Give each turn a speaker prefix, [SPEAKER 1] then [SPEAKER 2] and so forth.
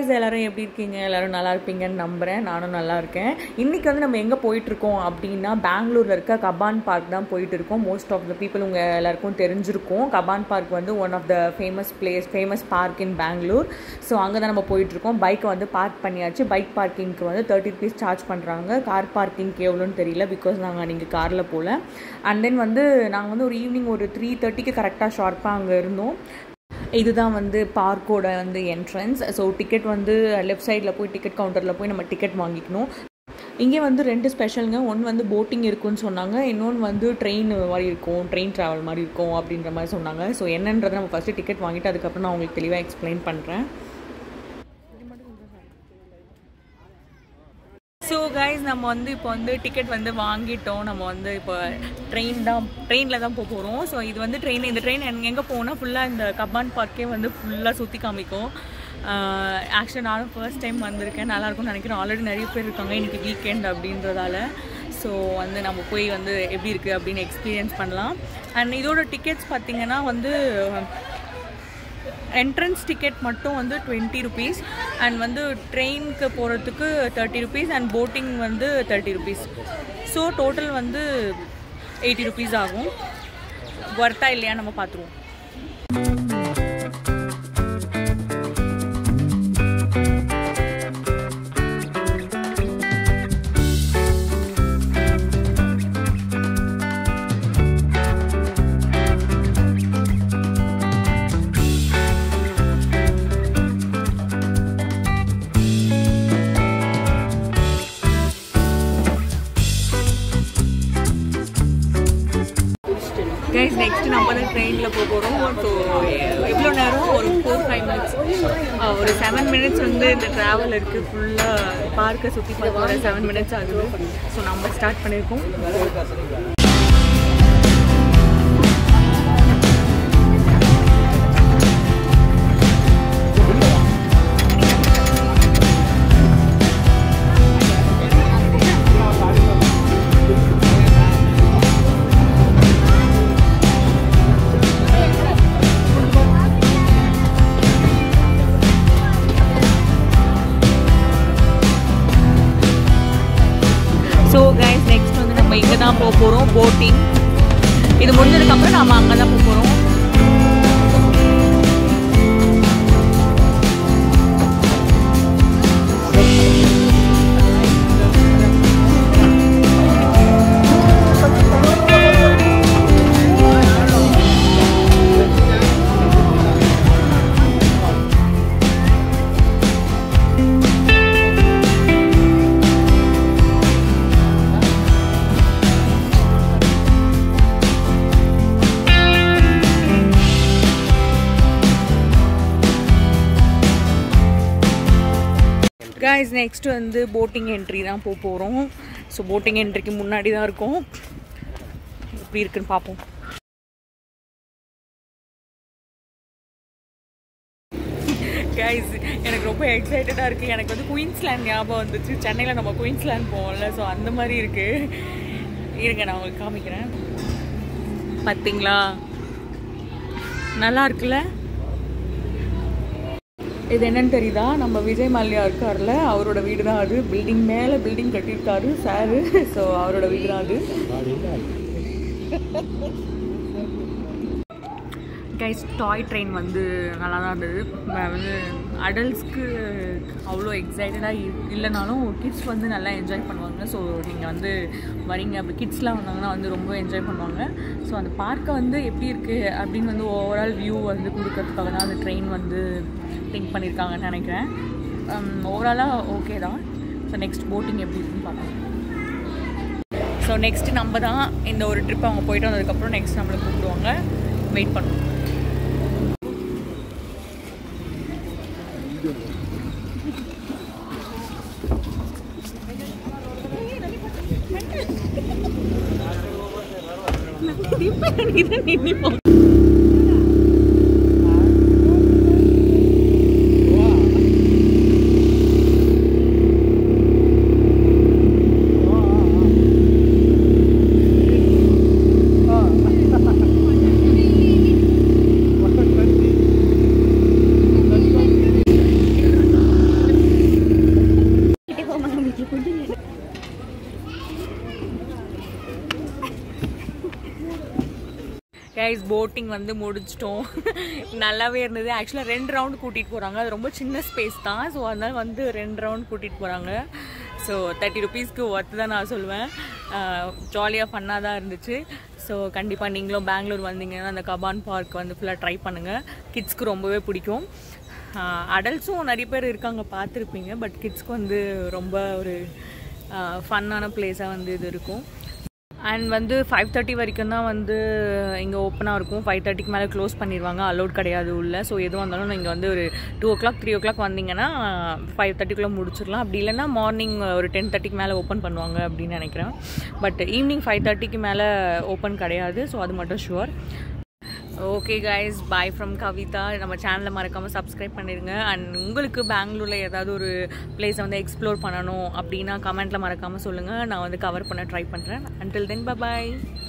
[SPEAKER 1] guys எல்லாரும் எப்படி இருக்கீங்க எல்லாரும் நல்லா இருப்பீங்கன்னு நம்புகிறேன் நானும் நல்லா இருக்கேன் இன்றைக்கி வந்து நம்ம எங்கே போயிட்டுருக்கோம் அப்படின்னா பெங்களூரில் இருக்க கபான் பார்க் தான் போயிட்டு இருக்கோம் மோஸ்ட் ஆஃப் த பீப்புள் உங்கள் எல்லாருக்கும் தெரிஞ்சிருக்கும் கபான் பார்க் வந்து one of the famous place famous park in Bangalore so அங்கே தான் நம்ம போயிட்டுருக்கோம் பைக்கை வந்து பார்க் பண்ணியாச்சு பைக் பார்க்கிங்க்கு வந்து தேர்ட்டி ருபீஸ் சார்ஜ் பண்ணுறாங்க கார் பார்க்கிங்க்கு எவ்வளோன்னு தெரியல பிகாஸ் நாங்கள் நீங்கள் காரில் போகல அண்ட் தென் வந்து நாங்கள் வந்து ஒரு ஈவினிங் ஒரு த்ரீ தேர்ட்டிக்கு கரெக்டாக ஷார்ப்பாக அங்கே இருந்தோம் இதுதான் வந்து பார்க்கோட வந்து என்ட்ரன்ஸ் ஸோ டிக்கெட் வந்து லெஃப்ட் சைடில் போய் டிக்கெட் கவுண்டரில் போய் நம்ம டிக்கெட் வாங்கிக்கணும் இங்கே வந்து ரெண்டு ஸ்பெஷலுங்க ஒன்று வந்து போட்டிங் இருக்குன்னு சொன்னாங்க இன்னொன்று வந்து ட்ரெயின் மாதிரி இருக்கும் ட்ரெயின் ட்ராவல் மாதிரி இருக்கும் அப்படின்ற மாதிரி சொன்னாங்க ஸோ என்னன்றதை நம்ம ஃபஸ்ட்டு டிக்கெட் வாங்கிட்டு அதுக்கப்புறம் நான் உங்களுக்கு தெளிவாக எக்ஸ்பிளைன் பண்ணுறேன் ஸோ கைஸ் நம்ம வந்து இப்போ வந்து டிக்கெட் வந்து வாங்கிட்டோம் நம்ம வந்து இப்போ ட்ரெயின் தான் ட்ரெயினில் தான் போக போகிறோம் ஸோ இது வந்து ட்ரெயின் இந்த ட்ரெயின் எங்கே போனால் ஃபுல்லாக இந்த கப்பான் பார்க்கே வந்து ஃபுல்லாக சுற்றி காமிக்கும் ஆக்சுவலாக நானும் ஃபர்ஸ்ட் டைம் வந்திருக்கேன் நல்லாயிருக்கும்னு நினைக்கிறேன் ஆல்ரெடி நிறைய பேர் இருக்காங்க இன்றைக்கி வீக்கெண்ட் அப்படின்றதால ஸோ வந்து நம்ம போய் வந்து எப்படி இருக்குது அப்படின்னு எக்ஸ்பீரியன்ஸ் பண்ணலாம் அண்ட் இதோட டிக்கெட்ஸ் பார்த்திங்கன்னா வந்து என்ட்ரன்ஸ் டிக்கெட் மட்டும் வந்து டுவெண்ட்டி ருபீஸ் அண்ட் வந்து ட்ரெயினுக்கு போகிறதுக்கு தேர்ட்டி ருபீஸ் அண்ட் போட்டிங் வந்து தேர்ட்டி ருபீஸ் ஸோ டோட்டல் வந்து எயிட்டி ருபீஸ் ஆகும் ஒர்த்தா இல்லையா நம்ம பார்த்துருவோம் கைஸ் நெக்ஸ்ட் நம்ம வந்து ட்ரெயினில் போக போகிறோம் ஸோ எவ்வளோ நேரம் ஒரு ஃபோர் ஃபைவ் மினிட்ஸ் ஒரு செவன் மினிட்ஸ் வந்து இந்த ட்ராவல் இருக்குது ஃபுல்லாக பார்க்கை சுற்றி பார்க்க ஒரு செவன் மினிட்ஸ் ஆகுது ஸோ நம்ம ஸ்டார்ட் பண்ணியிருக்கோம் ஸோ கைஸ் நெக்ஸ்ட் வந்து நம்ம இங்கே தான் போக போகிறோம் போட்டிங் இது முடிஞ்சதுக்கப்புறம் நம்ம அங்கே தான் போக போகிறோம் கைஸ் நெக்ஸ்ட் வந்து போட்டிங் என்ட்ரி தான் போக போகிறோம் ஸோ போட்டிங் என்ட்ரிக்கு முன்னாடி தான் இருக்கும் எப்படி இருக்குன்னு பார்ப்போம் கைஸ் எனக்கு ரொம்ப எக்ஸைட்டடாக இருக்குது எனக்கு வந்து குயின்ஸ்லேண்ட் ஞாபகம் வந்துச்சு சென்னையில் நம்ம குயின்ஸ்லேண்ட் போவோம்ல ஸோ அந்த மாதிரி இருக்குது இருங்க நான் உங்களுக்கு காமிக்கிறேன் பார்த்தீங்களா நல்லா இருக்குல்ல இது என்னன்னு தெரியுதா நம்ம விஜய் மல்லையா இருக்கார்ல அவரோட வீடு தான் அது பில்டிங் மேலே பில்டிங் கட்டியிருக்காரு சாரு ஸோ அவரோட வீடு தான் அது கைஸ் டாய் ட்ரெயின் வந்து நல்லா தான் இருந்தது ம- வந்து அடல்ட்ஸ்க்கு அவ்வளோ எக்ஸைட்டடாக இல்லைனாலும் கிட்ஸ் வந்து நல்லா என்ஜாய் பண்ணுவாங்க ஸோ நீங்கள் வந்து வரீங்க அப்படி கிட்ஸ்லாம் வந்தாங்கன்னா வந்து ரொம்ப என்ஜாய் பண்ணுவாங்க ஸோ அந்த பார்க்கை வந்து எப்படி இருக்குது அப்படின்னு வந்து ஓவரால் வியூ வந்து கொடுக்கறதுக்காக தான் அந்த ட்ரெயின் வந்து திங்க் பண்ணியிருக்காங்கன்னு நினைக்கிறேன் ஓவராலாக ஓகே தான் ஸோ நெக்ஸ்ட் போட்டிங் எப்படி இருக்குன்னு பார்க்கலாம் ஸோ நெக்ஸ்ட் நம்ம தான் இந்த ஒரு ட்ரிப் அவங்க போயிட்டு வந்ததுக்கப்புறம் நெக்ஸ்ட் நம்மளை கூப்பிடுவாங்க வெயிட் பண்ணுவோம் கைஸ் போட்டிங் வந்து முடிச்சிட்டோம் நல்லாவே இருந்தது ஆக்சுவலாக ரெண்டு ரவுண்டு கூட்டிகிட்டு போகிறாங்க அது ரொம்ப சின்ன ஸ்பேஸ் தான் ஸோ அதனால வந்து ரெண்டு ரவுண்ட் கூட்டிகிட்டு போகிறாங்க ஸோ தேர்ட்டி ருபீஸ்க்கு ஒர்த்து தான் நான் சொல்லுவேன் ஜாலியாக ஃபன்னாக தான் இருந்துச்சு ஸோ கண்டிப்பாக நீங்களும் பெங்களூர் வந்தீங்கன்னா அந்த கபான் பார்க் வந்து ஃபுல்லாக ட்ரை பண்ணுங்கள் கிட்ஸ்க்கு ரொம்பவே பிடிக்கும் அடல்ட்ஸும் நிறைய பேர் இருக்காங்க பார்த்துருப்பீங்க பட் கிட்ஸ்க்கு வந்து ரொம்ப ஒரு ஃபன்னான பிளேஸாக வந்து இது இருக்கும் அண்ட் வந்து ஃபைவ் தேர்ட்டி வரைக்கும் தான் வந்து இங்கே ஓப்பனாக இருக்கும் ஃபைவ் தேர்ட்டிக்கு மேலே க்ளோஸ் பண்ணிடுவாங்க அலோட் கிடையாது உள்ள ஸோ எதுவும் வந்தாலும் நீங்கள் வந்து ஒரு two o'clock three o'clock வந்தீங்கன்னா ஃபைவ் தேர்ட்டிக்குள்ளே முடிச்சிடலாம் அப்படி இல்லைன்னா மார்னிங் ஒரு டென் தேர்ட்டிக்கு மேலே ஓப்பன் பண்ணுவாங்க அப்படின்னு நினைக்கிறேன் பட் ஈவினிங் ஃபைவ் தேர்ட்டிக்கு மேலே ஓப்பன் கிடையாது ஸோ அது மட்டும் sure okay guys bye from Kavitha நம்ம சேனலை மறக்காமல் சப்ஸ்கிரைப் பண்ணிடுங்க அண்ட் உங்களுக்கு பெங்களூரில் ஏதாவது ஒரு பிளேஸை வந்து எக்ஸ்ப்ளோர் பண்ணணும் அப்படின்னா கமெண்ட்டில் மறக்காமல் சொல்லுங்கள் நான் வந்து கவர் பண்ண ட்ரை பண்ணுறேன் அன்டில் தென் பாய்